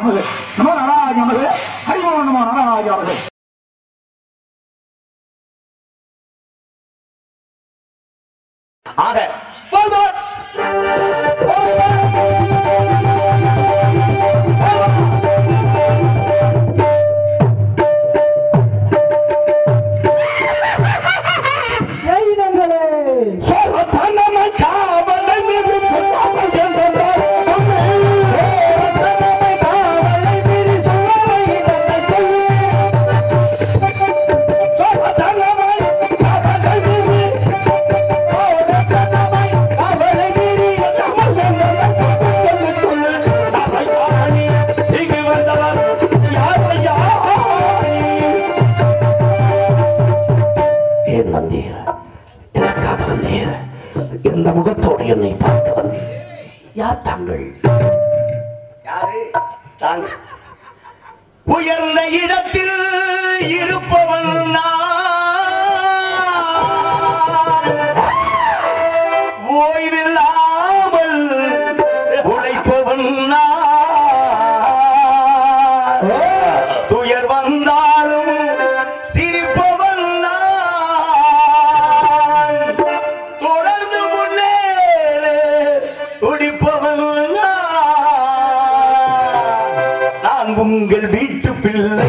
நமது நமோ நாராஜ நமது ஹரிமோ நமோ நாராஜ நமது ஆக போதும். சர்வதனமை காவலை மீறி சொல்லாமல் என்றார். சர்வதனமை காவலை மீறி சொல்லாமல் என்றார். சர்வதனமை காவலை மீறி சர்வதனமை காவலை மீறி சொல்லாமல் என்றார். சொல்லு, சொல்லு, சொல்லு. நாராயணி, இங்கு வந்தவர் யார் ஐயா? ஏன் வந்தீர் எதற்காக வந்தீர் எந்த முகத்தோடு என்னை பார்க்க வந்தீர் யார் தாங்கள் யாரு தாங்கள் உயர்ந்த இடத்தில் இருப்பவன் நான் ஓய்வில்லாமல் உழைப்பவன் நான் துயர் வந்தாலும் சிரிப்பவன் நான் தொடர்ந்து முன்னேறு துடிப்பவன் நான். நான் உங்கள் வீட்டு பிள்ளை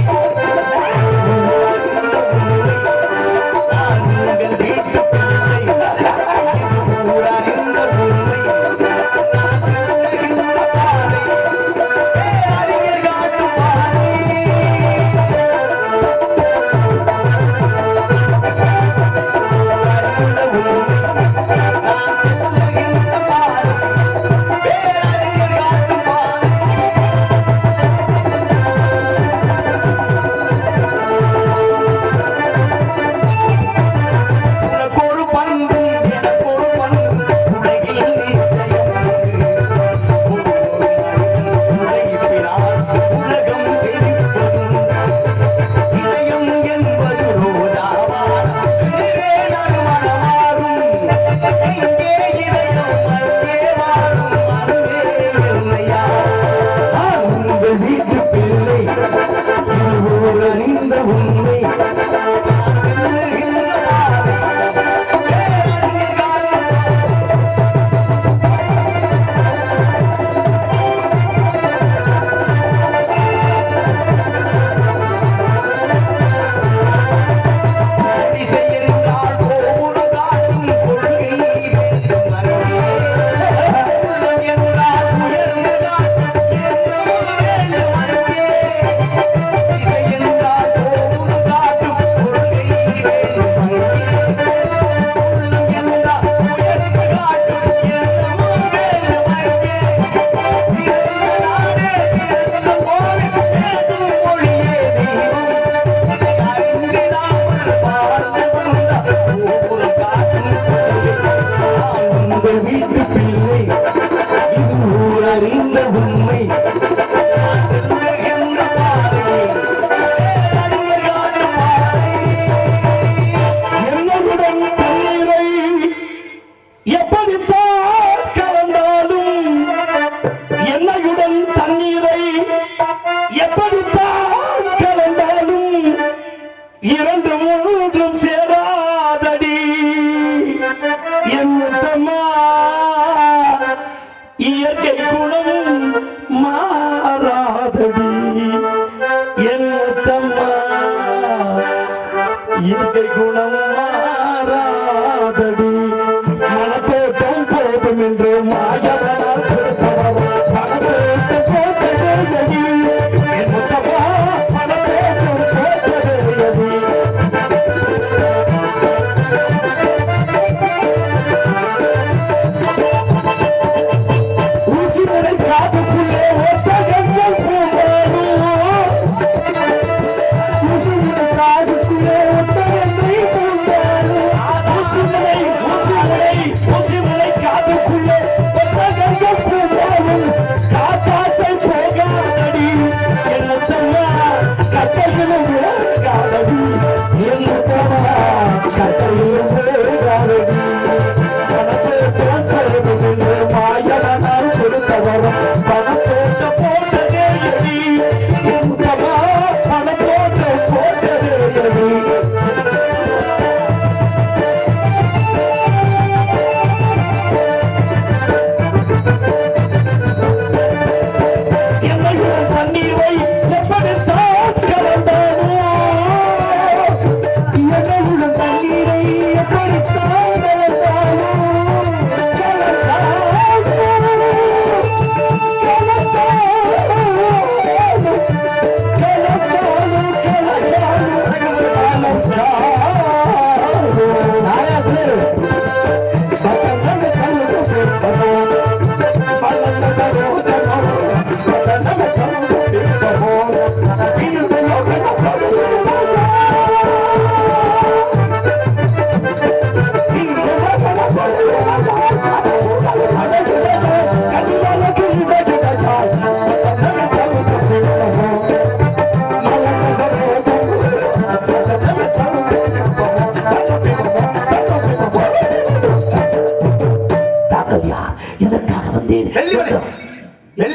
நான் உங்கள் வீட்டு பிள்ளை ஊரறிந்த உண்மை. நான் செல்லுகின்ற பாதை பேரறிஞர் காட்டும் பாதை இதயம் என்பது ரோஜாவானா இதுவே நறுமணமாகும் எங்கே இதயம் அங்கே வாழும் அன்பே என்னையா நான் உங்கள் வீட்டு பிள்ளை இது ஒரு அறிந்த உண்மை நான் செல்லுகின்ற பாதை பேரறிஞர் காட்டும் திசை என்றால் ஒவ்வொரு காட்டும் கொள்கை வேண்டும் அன்பே. உள்ளம் என்றால் உயர்ந்து காட்டும் எண்ணம் வேண்டும் அன்பே. திசை என்றால் ஒவ்வொரு காட்டும் கொள்கை வேண்டும் அன்பே. உள்ளம் என்றால் உயர்ந்து காட்டும் எண்ணம் வேண்டும் அன்பே. திறந்த நாடே திறந்த போது பேசும் மொழியே தெய்வம் உங்கள் வீட்டு பிள்ளை இது ஊர் அறிந்த உண்மை நான் செல்லுகின்ற பாதை, பேரறிஞர் காட்டும் பாதை. என்னுடன் தண்ணீரை எப்படித்தான் கலந்தாலும் என்னையுடன் தண்ணீரை எப்படித்தான் கலந்தாலும் இரண்டு மூன்றும் சேராதடி என்னத்தம்மா இயற்கை குணம் மாறாதடி என்னத்தம்மா இயற்கை குணம் மாறாதடி மனத்தோட்டம் போதும் என்று மாயவனால் கொடுத்தவர் பணத்தோட்டம் போட்டதேயடி என்னத்தம்மா பணத்தோட்டம் போட்டதேயடி ஊசிமுனை காதுக்குள்ளே ஒட்டகங்கள் பூம்பாடும் ஊசிமுனை காதுக்குள்ளே ஒட்டகங்கள் பூம்பாடும் ஊசிமுனை ஊசிமுனை ஊசிமுனை காதுக்குள்ளே ஒட்டகங்கள் பூம்பாடும் காற்றாற்றை போகாதடி என்னத்தம்மா கட்டைகளும் வேகாதடி என்னத்தம்மா கட்டைகளும் வேகாதடி பணத்தோட்டம் போதும் என்று மாயனால் கொடுத்தவரும் பணத்தோட்ட போட்டதே எடி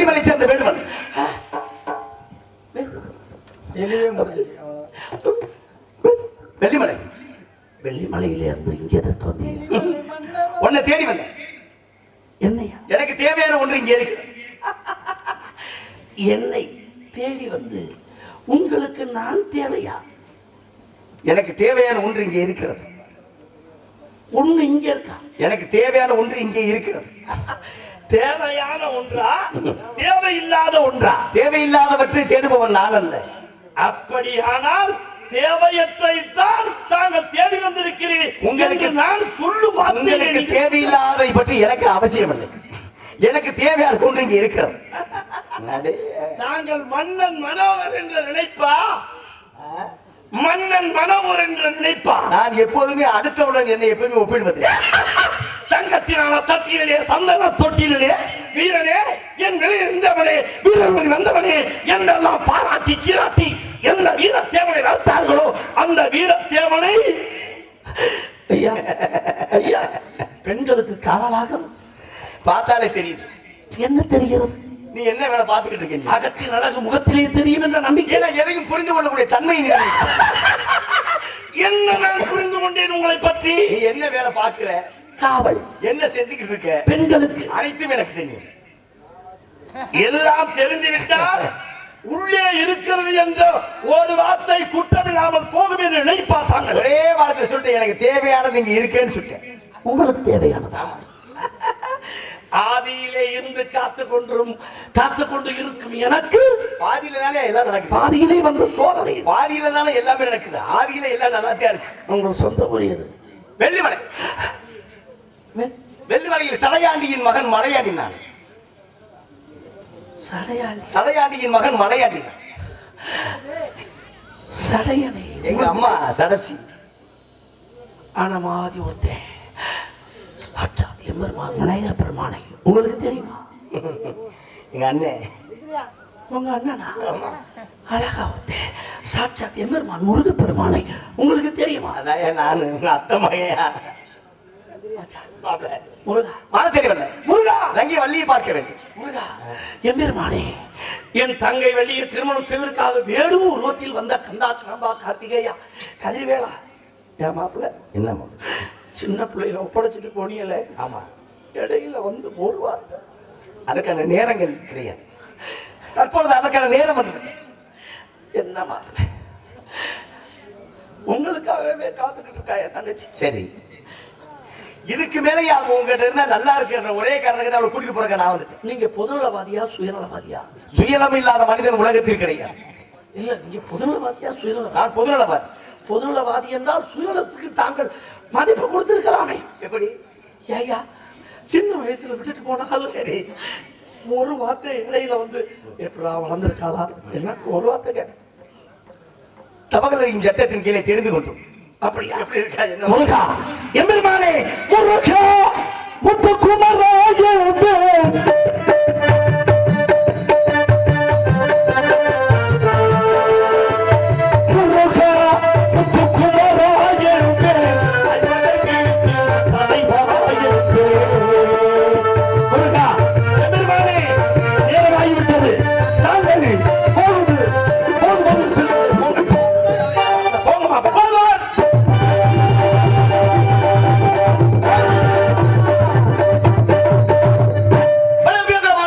வெள்ளிமலை சேர்ந்த வேடுவன் எளிவே முடிஞ்சிச்சு அவ்வளவுதான். வெள்ளிமலை வெள்ளிமலையில இருந்து இங்க எதற்கு வந்தீங்க உன்னை தேடி வந்தேன் என்னையா எனக்கு தேவையான ஒன்று இங்கே இருக்கு என்னை தேடி வந்து உங்களுக்கு நான் தேவையா எனக்கு தேவையான ஒன்று இங்கே இருக்கிறது ஒண்ணு இங்க இருக்கா எனக்கு தேவையான ஒன்று இங்கே இருக்கிறது தேவையான ஒன்றா தேவையில்லாத ஒன்றா தேவையில்லாதவற்றை தேடுபவன் நான் அல்ல அப்படியானால் தேவையற்றை தான் தாங்கள் தேடி வந்திருக்கிறீர்கள் உங்களுக்கு உங்களுக்கு நான் சொல்லும் உங்களுக்கு வார்த்தைகள் தேவையில்லாததை பற்றி எனக்கு அவசியம் இல்லை எனக்கு தேவையான ஒன்று இங்கே இருக்கிறது அடே, தாங்கள் மன்னன் மனோகர் என்ற நினைப்பா மன்னன் மனோகர் என்ற நினைப்பா நான் எப்போதுமே அடுத்தவுடன் என்னை எப்பவுமே ஒப்பிடுவது தங்கத்தினால தத்தியிலே சந்தன தொட்டிலே வீரனே என் வெளியே இருந்தவனே வீரர்கள் வந்தவனே என்றெல்லாம் பாராட்டி சீராட்டி எந்த வீரத்தேவனை வளர்த்தார்களோ அந்த வீரத்தேவனை ஐயா ஐயா பெண்களுக்கு காவலாக பார்த்தாலே தெரியுது என்ன தெரிகிறது நீ என்ன வேலை பார்த்துக்கிட்டு இருக்கீங்க அகத்தின் அழகு முகத்திலே தெரியும் என்ற நம்பிக்கை ஏன்னா எதையும் புரிந்து கொள்ளக்கூடிய தன்மை நீ இல்லை. என்ன நான் புரிந்து கொண்டேன் உங்களை பற்றி நீ என்ன வேலை பார்க்கிற காவல் என்ன செஞ்சுக்கிட்டு இருக்க பெண்களுக்கு அனைத்தும் எனக்கு தெரியும் எல்லாம் தெரிந்துவிட்டால் உள்ளே இருக்கிறது என்ற ஒரு வார்த்தை குற்றமில்லாமல் போகும் என்று நினைப்பாட்டாங்க ஒரே வார்த்தை சொல்லிட்டு எனக்கு தேவையானது இங்க இருக்குன்னு சொல்லிட்டேன் உங்களுக்கு தேவையானதா ஆதியிலே இருந்து காத்து கொண்டும் காத்து கொண்டு இருக்கும் எனக்கு பாதியில தானே எல்லாம் நடக்குது பாதியிலே வந்த சோதனை பாதியில தானே எல்லாமே நடக்குது ஆதியில எல்லாம் நல்லா தான் இருக்கு உங்கள் சொந்த உரியது வெள்ளிமலை வெள்ளிமலையில் சடையாண்டியின் மகன் மலையாண்டி நான் சடையாளி சடையாண்டியின் மகன் மலையாண்டி நான். சடையனை எங்க அம்மா சடைச்சி அனமாதி ஒருத்தன் சாட்சாத் எம்பெருமான் விநாயகர் பெருமானை உங்களுக்கு தெரியுமா எங்க அண்ணன் உங்க அண்ணனா அழகா ஒருத்தன் சாட்சாத் எம்பெருமான் முருகப் பெருமானை உங்களுக்கு தெரியுமா அதான் நான் உங்க அத்தை மகையா முருகா வாழ தெரியவில்லை முருகா தங்கி வள்ளியை பார்க்க வேண்டும் முருகா எம்பெருமானே என் தங்கை வெளியே திருமணம் செய்வதற்காக வேடும் ரோட்டில் வந்த கந்தா கிளம்பா கார்த்திகேயா கதிர்வேலா என் மாப்பிள்ள என்ன சின்ன பிள்ளைய ஒப்படைச்சிட்டு போனியல ஆமா இடையில வந்து ஒரு வார்த்தை அதற்கான நேரங்கள் கிடையாது தற்பொழுது அதற்கான நேரம் வந்து என்ன மாப்பிள்ள உங்களுக்காகவே காத்துக்கிட்டு இருக்கா என் தங்கச்சி சரி இதுக்கு மேலே அவங்க உங்ககிட்ட இருந்தா நல்லா இருக்குன்ற ஒரே காரணத்துக்கு அவளை கூட்டிட்டு போறக்க நான் வந்துட்டேன் நீங்க பொதுநலவாதியா சுயநலவாதியா சுயநலம் இல்லாத மனிதன் உலகத்தில் கிடையாது இல்ல நீங்க பொதுநலவாதியா சுயநல நான் பொதுநலவாதி பொதுநலவாதி என்றால் சுயநலத்துக்கு தாங்கள் மதிப்பு கொடுத்திருக்கலாமே எப்படி ஏய்யா சின்ன வயசுல விட்டுட்டு போனாலும் சரி ஒரு வார்த்தை இடையில வந்து எப்படா வளர்ந்துருக்காளா என்ன ஒரு வார்த்தை கேட்டேன் தபகலையும் சட்டத்தின் கீழே தெரிந்து கொண்டோம் அப்படியா எப்படி இருக்கா என்ன முருகா எம்பெருமானே முருகா முத்துக்குமராய முருகா முத்துக்குமராய முருகா எம்பெருமானே நேரமாகிவிட்டது தாங்கள் போகுது போகுது போங்க மாப்பா வளர்பியங்க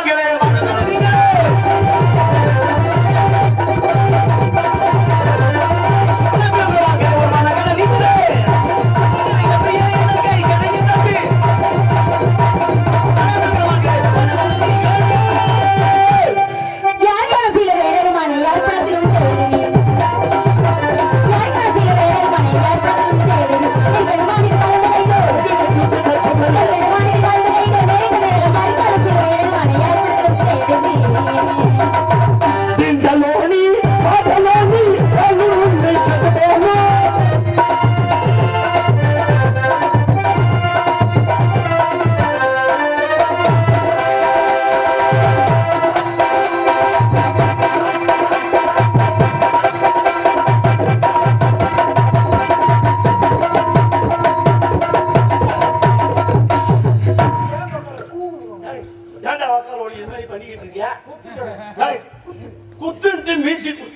ஏய், குத்துன்ட்டு மீசி கு-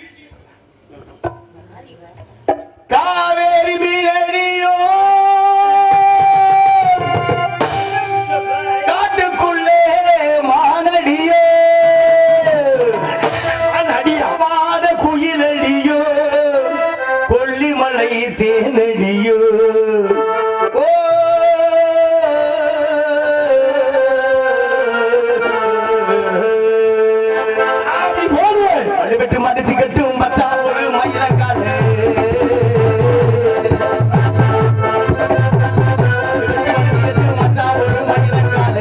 காவேரி மீனடியோ காட்டுக்குள்ளே மானடியோ நடியாத குயிலடியோ கொல்லிமலை தேனடியோ ஓ அப்படி போடுவேன் அடிபட்டு மதிச்சு கட்டும் மச்சா ஒரு மயிலக்காடு மச்சா ஒரு மயிலக்காடு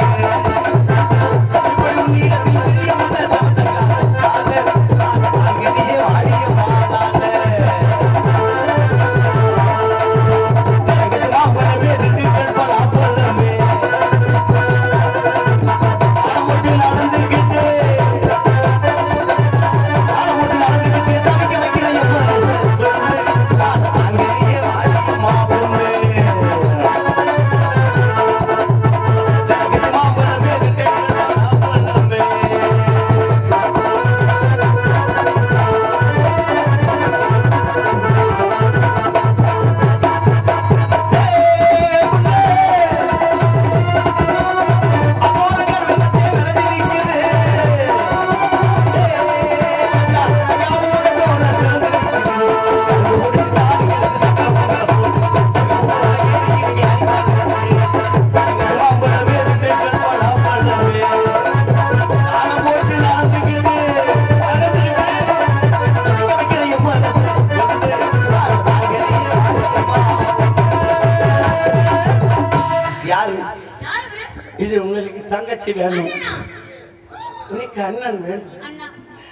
யாரு யாரு இவரு? இது உங்களுக்கு தங்கச்சி வேணும் அண்ணனா? இன்னைக்கு அண்ணன் வேணும் அண்ணா.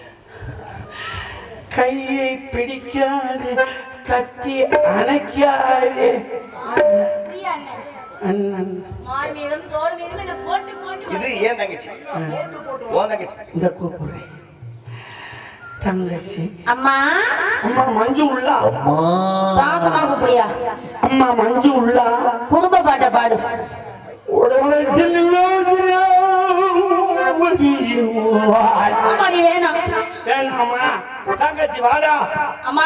கையை பிடிக்காது கட்டி அணைக்காது அப்படியா அண்ணன்? அண்ணன் மார் மீதும் தோள் மீதும் என்னை போட்டு போட்டு இது ஏன் தங்கச்சி உன் தங்கச்சி இந்த கூப்பிடுறேன் தங்கச்சி அம்மா அம்மா மஞ்சு உள்ளா பாக்கமா கூப்பிடியா அம்மா மஞ்சு உள்ளா குடும்ப பாட்டை பாடு உடலத்தில் அம்மா நீ வேணாம் வேணாமா தங்கச்சி வாடா அம்மா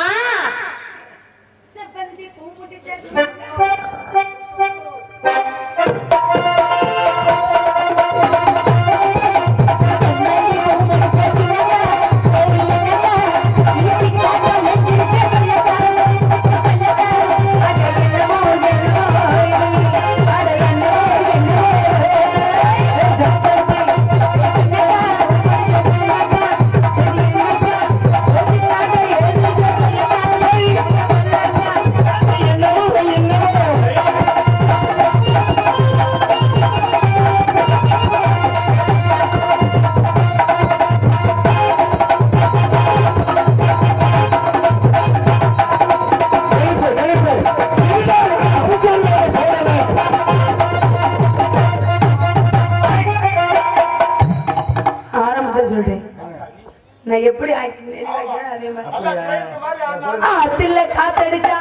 ஆரம்பத்தில் சொல்லிட்டேன் நான் எப்படி ஆக்கி வைக்கிறேன் அதே மாதிரி ஆத்துல காத்தடிச்சா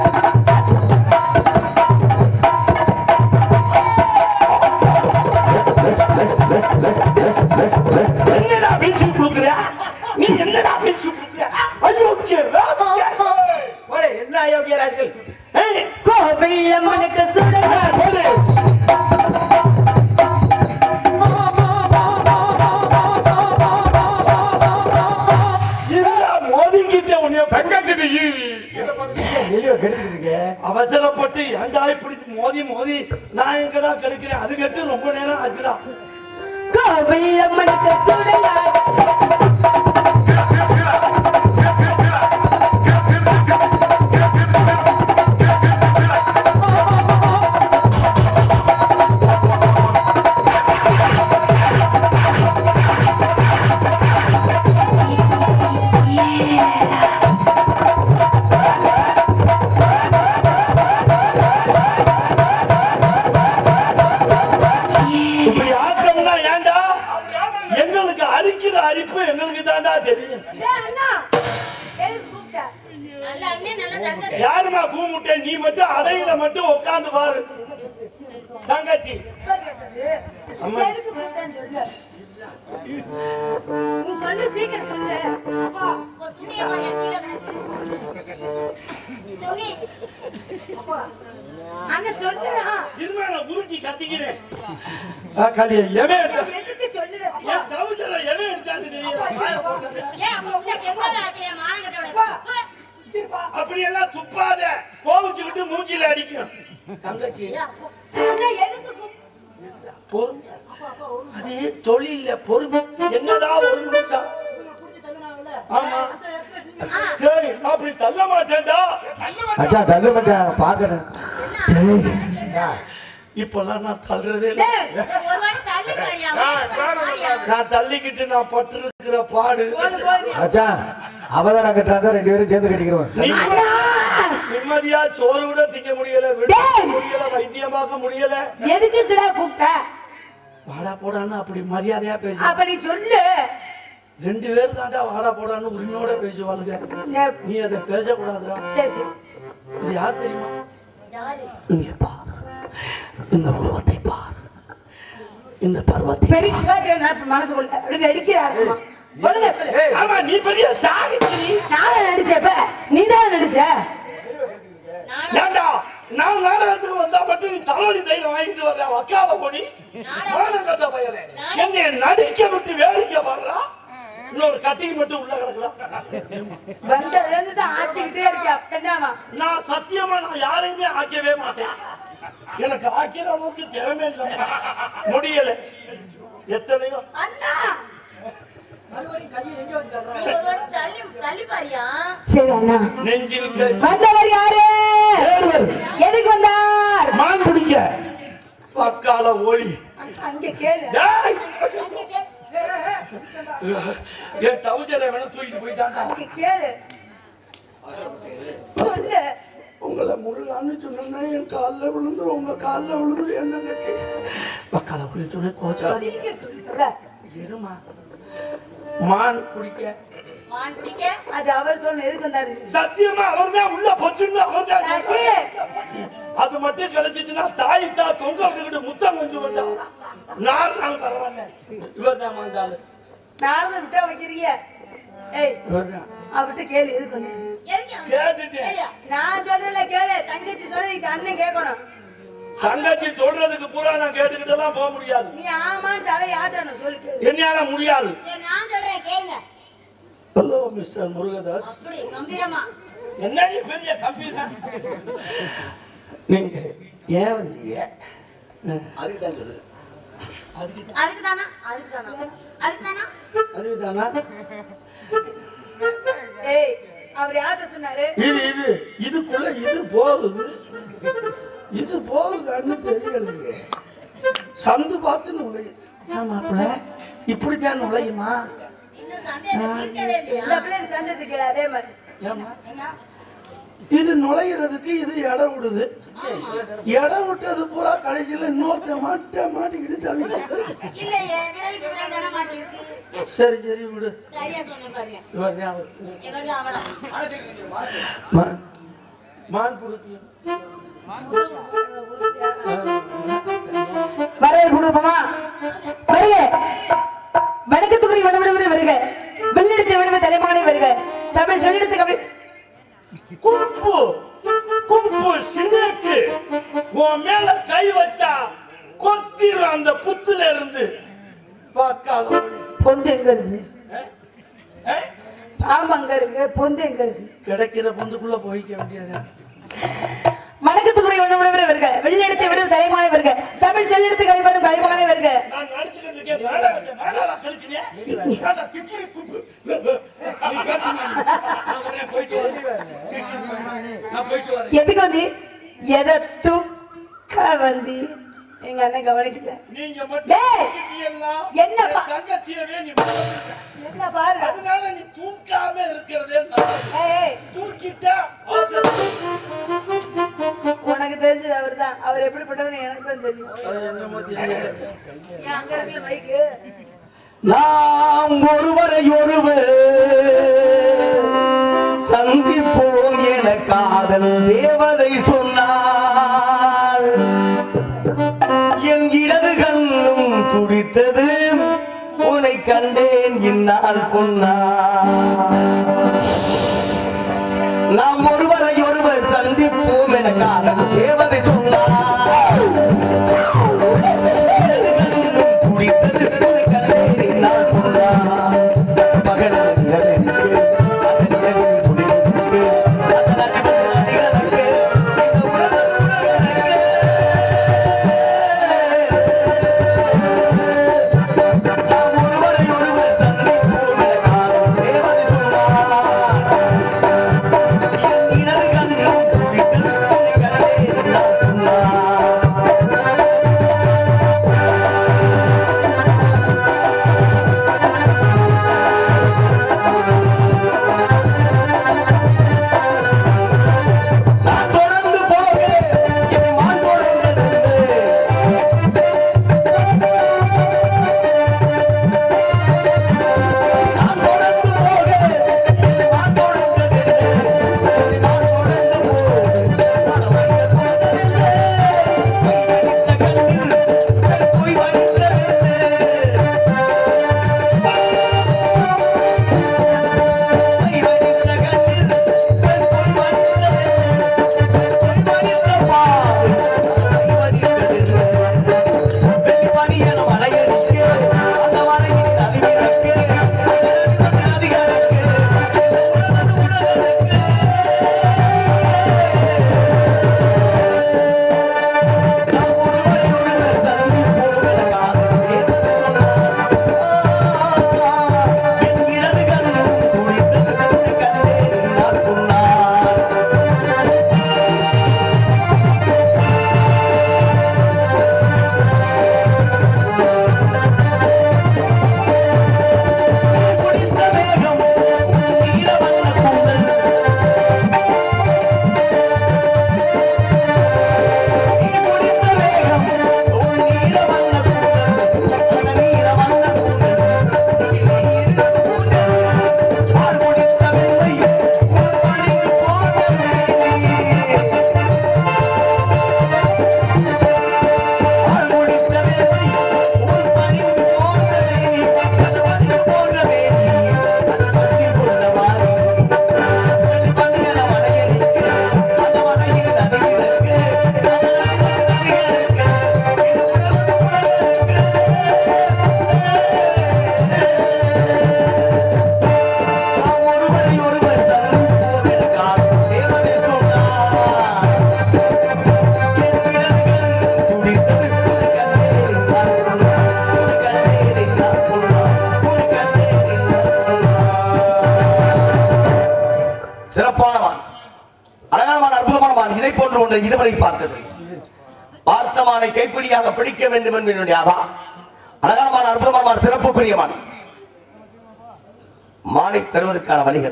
என்னடா பேச்சு கொடுக்குற நீ என்னடா பேச்சு கொடுக்குற அயோக்கிய ராஸ்கல். போடே, என்ன அயோக்கியராஜ்கள் ஏய், கோவில்ல மனக்கு சுடுங்க போடு. என்னடா மோதிக்கிட்ட உன்னைய பக்கத்துல ஈவி. அவசரப்பட்டு ஏன்டா இப்படி மோதி மோதி நான் எங்கடா கெடுக்கிறேன் அது கட்டு ரொம்ப நேரம் ஆச்சுடா கோவில்ல மனக்கு சுடுங்க இப்படி ஆக்கம்னா ஏன்டா எங்களுக்கு அரிக்கிற அரிப்பு எங்களுக்கு தான்டா தெரியும் நல்ல அண்ணன் நல்ல தங்கச்சி யாருமா கூமுட்டை நீ மட்டும் அறையில மட்டும் உட்கார்ந்து பாரு தங்கச்சி அம்மா நீ சொல்லு சீக்கிரம் சொல்லு ஒரு துணியை பாரு, கீழே கிடக்கு. துணி. அண்ணன் சொல்லுடா இருமா நான் உருட்டி கத்திக்கிறேன் காளியா எவன் எடுத்தா- எதுக்கு சொல்லுடா என் trouser-அ எவன் எடுத்தான்னு தெரியல. வாயை போட்டது. ஏன் அப்ப உள்ள கெங்கவே ஆக்கலையா, மானங்கெட்டவனே? அப்படியெல்லாம் துப்பாத கோவிச்சுக்கிட்டு மூஞ்சில அடிக்கும் தங்கச்சி ஏன் அப்போ- அண்ணா எதுக்கு கூப்பிட்டு பொறுமை அது தொழில பொறுமை என்னடா ஒரு நிமிஷம் ஆமா சரி அப்படி தள்ள மாட்டேன்டா மச்சான் தள்ளு மச்சான் பாக்கணும் எல்லாம் கேட்காத. இப்பெல்லாம் நான் தள்ளுறதே இல்லை ஒரு வாட்டி தள்ளி பாரியா, பாரியா. நான் தள்ளிக்கிட்டு நான் பட்டிருக்கிற பாடு மச்சான் அவதாரம் கட்டுறாங்க ரெண்டு பேரும் சேர்ந்து கட்டிக்கிறோம் நிம்ம- நிம்மதியா சோறு கூட திங்க முடியல விட டேய். முடியல வைத்தியம் பார்க்க முடியல எதுக்கு கிடா கூப்பிட்ட வாடா போடான்னு அப்படி மரியாதையா பேசு அப்ப நீ சொல்லு ரெண்டு பேர் தாண்டா வாடா போடான்னு உரிமையோட பேசுவாளுங்க நீ அதை பேசக்கூடாதுடா சரி சரி இது யார் தெரியுமா யாரு? இங்கே பார் இந்த உருவத்தை பார் இந்த பருவத்தை பெரிய சிவாஜி கணேசன் மனசுக்குள்ள அப்படி நடிக்கிறாருமா சொல்லுங்க சொல்லு. ஆமா நீ பெரிய சாகித்ரி நானும் நடிச்சப்ப நீ தான் நடிச்ச நாடகம் ஏண்டா நான் நாடகத்துக்கு வந்தா மட்டும் நீ தலைவலி தைலம் வாங்கிட்டு வர்ற வக்கால போடி நாடகம் கத்த பயலே என்னை நடிக்க விட்டு வேடிக்கை பாடுறா இன்னொரு கத்திக்கு மட்டும் உள்ள கிடக்குறா வந்ததுல இருந்து தான் ஆச்சுக்கிட்டே இருக்க என்னவா நான் சத்தியமா நான் யாரையுமே ஆக்கவே மாட்டேன் எனக்கு ஆக்கிற அளவுக்கு திறமை இல்லை முடியல எத்தனையோ அண்ணா நீ ஒரு வாட்டி தள்ளி தள்ளி பாரியா சரி அண்ணா நெஞ்சில் கை வந்தவர் யாரு தேடுவர். எதுக்கு வந்தார் மான் பிடிக்க பக்கால ஒளி அங்க கேளு டேய்! அங்கே கே- என் டவுஜரை வேணா தூக்கிட்டு போயிட்டாண்டா அங்க கேளு சொல்லு உங்களை முருகான்னு சொன்னா என் காலில் விழுந்து உங்க காலில் விழுந்து என் தங்கச்சி பக்கால ஒளி சொன்ன கோச்சா சீக்கிரம் சொல்லு சொல்ல. இருமா மான் பிடிக்க மான் பிடிக்க அது அவர் சொல்லு எதுக்கு வந்தாரு சத்தியமா அவர்தான் உள்ள போச்சுன்னு அவர்தான் ஆச்சு. சொன்னாரு. அது மட்டும் கிடைச்சிச்சுன்னா தாய் தா தொங்க விட்டுக்கிட்டு முத்தம் கொஞ்சம் வந்தா நாலு நாள் பரவாயில்ல இவர் தான் வந்தாரு நாரத விட்டா வைக்கிறீங்க ஏய் இவர் தான் அவர்கிட்ட கேளு எதுக்கு வந்தாரு எதுக்கு அவன்? கேட்டுட்டு சரியா? நான் சொல்லல கேளு தங்கச்சி சொல்ல நீ அண்ணன் கேட்கணும் தங்கச்சி சொல்றதுக்கு பூரா நான் கேட்டுக்கிட்டு எல்லாம் போக முடியாது நீ ஆமான்னு தலை ஆட்டணும் சொல்லு கேளு என்னால முடியாது சரி நான் சொல்றேன் கேளுங்க ஹலோ மிஸ்டர் முருகதாஸ் அப்படி கம்பீரமா என்னடி பெரிய கம்பி தான் நீங்க ஏன் வந்தீங்க அதுக்கு தானா அதுக்கு தானா அதுக்கு தானா அதுதானா ஏய் அவர் யார்கிட்ட சொன்னாரு இது இது இதுக்குள்ள இது போகுது இது போகுதான்னு தெரியலையே சந்து பார்த்து நுழையுது ஆமாப்ல இப்படித்தான் நுழையுமா இன்னும் சந்தேகத்தை தீர்க்கவே இல்லையா இந்த பிள்ளை சந்தது கேளு அதே மாதிரி ஏமா என்ன இது நுழையிறதுக்கு இது இடம் விடுது இடம் விட்டது பூரா கடைசியில் இன்னொருத்த மாட்ட மாட்டிக்கிட்டு தவிச்சு இல்லையே விரலுக்கு விரல் தானே மாட்டிருக்கு சரி சரி விடு சரியா சொன்னேன் பாருங்க இவர் தான் அவர். இவங்க அவனா மான் மான் புடுக்கு வரவேற்பு கொடுப்போமா வருக வணக்கத்துக்குரிய வனவிடுவரை வருக வெள்ளெடுத்த விடுவ தலைமானை வருக தமிழ் சொல்லெடுத்த கவி கும்பு கும்பு சினேக்கு உன் மேல கை வச்சா கொத்திரும் அந்த புத்துல இருந்து பார்க்காத ஒளி. பொந்து எங்க இருக்கு ஏ? ஏ? பாம்பு அங்க இருக்கு பொந்து எங்க இருக்கு கிடைக்கிற பொந்துக்குள்ள போய்க்க வேண்டியது வணக்கத்துக்குரிய வனவிடுவரை வருக வெள்ளெடுத்த விடுவ தலைமானை வருக தமிழ் சொல்லெடுத்த கவிப்பாடும் தலைமானை வருக நான் நடிச்சுக்கிட்டு இருக்கேன் மேல வச்ச மேல கழிக்கிறேன் ஏன்டா கிச்சடி கும்பு நீ பேசுமா நீ? நான் வரேன், போயிட்டு வரேன் நான் போயிட்டு வரேன் எதுக்கு வந்து எதை தூக்க வந்து எங்க அண்ணன் கவனிக்கல நீங்க மட்டும் டேய்! தூக்கிட்டீங்களா? என்னப்பா? என் தங்கச்சியவே நீ என்ன பாரு அதனால நீ தூக்காம இருக்கிறதே நல்லது. ஏய் தூக்கிட்டா அவசரம். உனக்கு தெரிஞ்சது அவர் தான் அவர் எப்படிப்பட்டவன்னு எனக்கு தான் தெரியும் அது என்னமோ தெரியல. ஏன் அங்க இருக்கு மைக்கு நாம் ஒருவரை ஒருவர் சந்திப்போம் என காதல் தேவதை சொன்னார் என் இடது கண்ணும் துடித்தது கண்டேன் இந்நாள் பொன்னா நாம் ஒருவரை ஒருவர் சந்திப்போம் என காலம் தேவதை சொன்னார் எனது கண்ணும் துடித்தது புது கண்டேன் இந்நாள் பொன்னா மகனது நிழலிற்கு, அதன் நிழலில் குடியிருக்கு, அதன் அடிமையில் அடிகளுக்கு, இந்த உலகம் உலகருக்கு. நாம் ஒருவரை ஒருவர் சந்திப்போம் என காலம் தேவதை சொன்னார் இடது கண்ணும் துடித்தது புது கண்டேன் இந்நாள் பொன்னா நான் தொடர்ந்து போக என் மான் தொடர்ந்தது நான் தொடர்ந்து போக என் மான் தொடர்ந்தது நான் தொடர்ந்து போக நான் வைத்த போதவில்லை வைத்த கண்ணில் கண் போய் வடித்தவில்லை வைத்த கண்ணில் கண் போய் வடித்தவில்லை குடித்த மேகம் நீல வண்ண கூந்தல் நீ குடித்த மேகம் உன் நீல வண்ண கூந்தல் அந்த நீல வண்ண கூந்தல் நீ இரு கூந்தல் பால் குடித்த வெள்ளை உன் பணிக்கு போன பால் குடித்த வெள்ளை உன் பணிக்கு போன அந்த பணிக்கு போன அந்த பணிக்கு போன வாரி பணிகளை வளையடிக்க அந்த வளையில் நதிகளுக்கு அந்த நதிகளுக்கு இந்த நாம் ஒருவரை ஒருவர் சந்திப்போம் என காலம் தேவதை சொன்னார் என் விரல்கள் துடித்தது புது கண்ணீர் நான் சொன்னார் புது கண்ணீர் நான் சொன்னார் புது கண்ணீர் சிறப்பானவான் அழகானவான் அற்புதமானவான் இதை போன்ற ஒன்றை இதுவரை பார்த்தது பார்த்தமானை கைப்பிடியாக பிடிக்க வேண்டும் என்று என்னுடைய அவா அழகானவான் அற்புதமானவான் சிறப்புக்குரியவான் மாலை தருவதற்கான வழிகள்